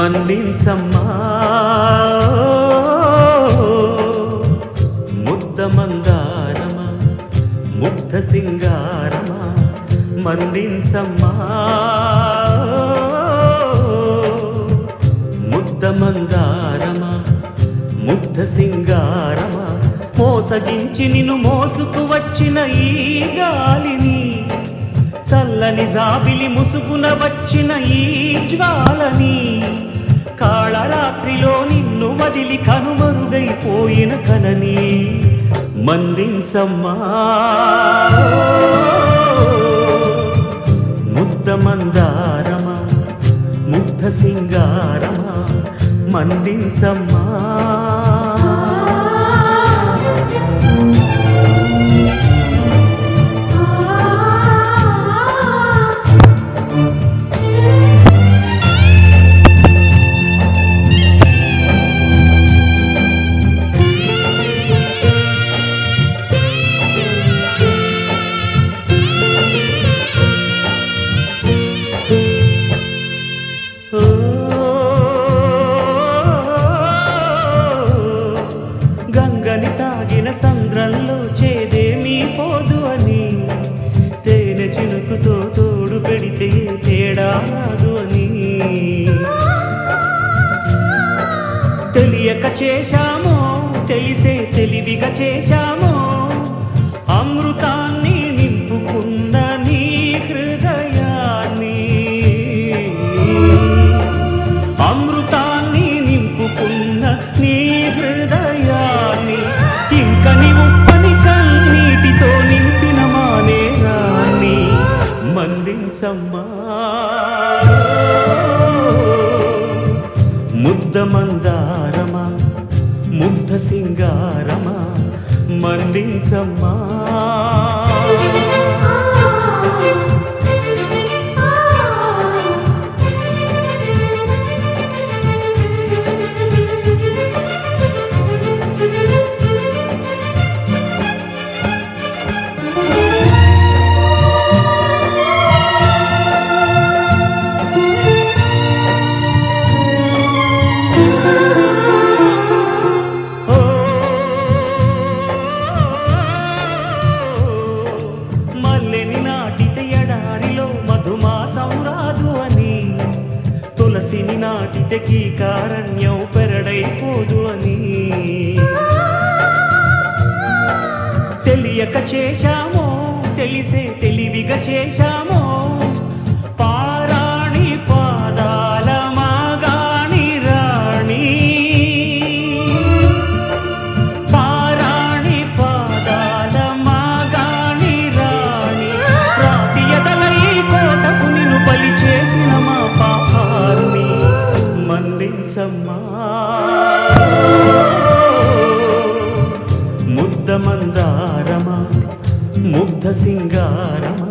మన్నించమ్మా ముద్ద మందారమా ముగ్ధ సింగారమా మన్నించమ్మా ముద్ద మందారమా ముగ్ధ సింగారమా మోసగించి నిన్ను మోసుకు వచ్చిన ఈ గాలిని చల్లని జాబిలి ముసుగున వచ్చిన ఈ జ్వాలని కాళరాత్రిలో నిన్ను వదిలి కనుమరుగైపోయిన కనని మందించమ్మా ముద్ద మందారమా ముగ్ధ సింగారమా మందించమ్మా ఓ గంగని తాగిన సంద్రంలో చేదేమీ పోదు అని తేనె చినుకుతో తోడు పెడితే తేడా రాదు అని తెలియక చేశామో తెలిసే తెలివిగా చేశామో అమృతాన్ని నింపుకున్న నీ హృదయాన్ని అమృతాన్ని నింపుకున్న నీ హృదయాన్ని ఇంక నీ ఉప్పని కన్నీటితో నింపిన మానేరాన్ని మందించమ్మా ముద్ద మందారమా ముగ్ధ సింగారమా మందించమ్మా ఓ మల్లెని నాటితే ఎడారిలో మధుమాసం రాదు అని తులసిని నాటితే కీకారణ్యం పెరడైపోదు అని తెలియక చేశామో తెలిసే తెలివిగా చేశామో పారాణి పాదాల మాగాణి రాణి పారాణి పాదాల మాగాణి రాణి రాతియదలై కోటకు నిన్ను బలి చేసిన మా పాపాన్ని మందించమ్మా ముద్ద మందారమా ముగ్ధ సింగారమా